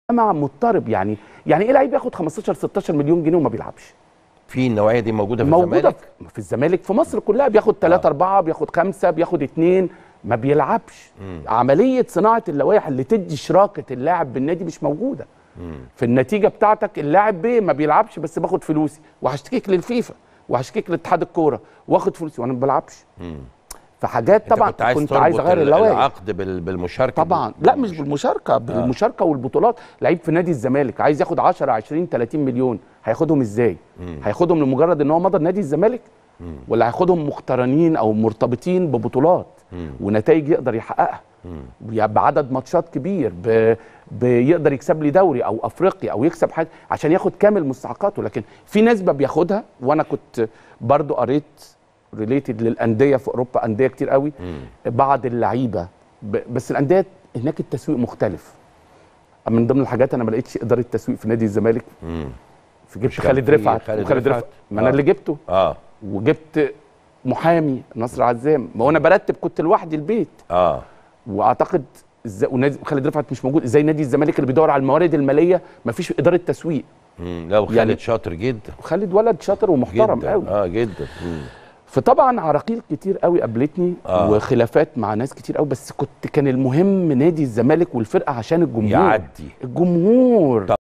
مع مضطرب يعني يعني ايه لعيب ياخد 15 16 مليون جنيه وما بيلعبش في النوعيه دي موجوده في موجوده الزمالك في- في الزمالك في مصر كلها بياخد 3 4 بياخد 5 بياخد 2 ما بيلعبش عمليه صناعه اللوائح اللي تدي شراكه اللاعب بالنادي مش موجوده في النتيجه بتاعتك اللاعب بيه ما بيلعبش بس باخد فلوسي وهشتكيك للفيفا وهشتكيك لاتحاد الكوره واخد فلوسي وانا ما بلعبش فحاجات انت طبعا كنت عايز كنت عايز تربط اغير ال- اللوائح العقد بال- بالمشاركه طبعا بال- لا مش بالمشاركه بالمشاركه والبطولات لعيب في نادي الزمالك عايز ياخد 10 20 30 مليون هياخدهم ازاي هياخدهم لمجرد ان هو مضى نادي الزمالك ولا هياخدهم مقترنين او مرتبطين ببطولات ونتائج يقدر يحققها يعني بعدد ماتشات كبير ب... بيقدر يكسب لي دوري او افريقيا او يكسب حاجه عشان ياخد كامل مستحقاته لكن في نسبه بياخدها وانا كنت برضو قريت ريليتد للانديه في اوروبا انديه كتير قوي بعض اللعيبه ب... بس الانديه هناك التسويق مختلف من ضمن الحاجات انا ما لقيتش اداره تسويق في نادي الزمالك في جبت مش كان خالد في رفعت خالد وخالد رفعت؟ رفعت ما انا آه. اللي جبته اه وجبت محامي نصر عزام ما هو انا برتب كنت لوحدي البيت اه واعتقد ازاي ونادي خالد رفعت مش موجود ازاي نادي الزمالك اللي بيدور على الموارد الماليه ما فيش اداره تسويق مم. لو خالد يعني- شاطر جدا خالد ولد شاطر ومحترم جدا قوي اه جدا مم. فطبعا عراقيل كتير قوي قابلتني آه. وخلافات مع ناس كتير قوي بس كنت كان المهم نادي الزمالك والفرقه عشان الجمهور يعدي الجمهور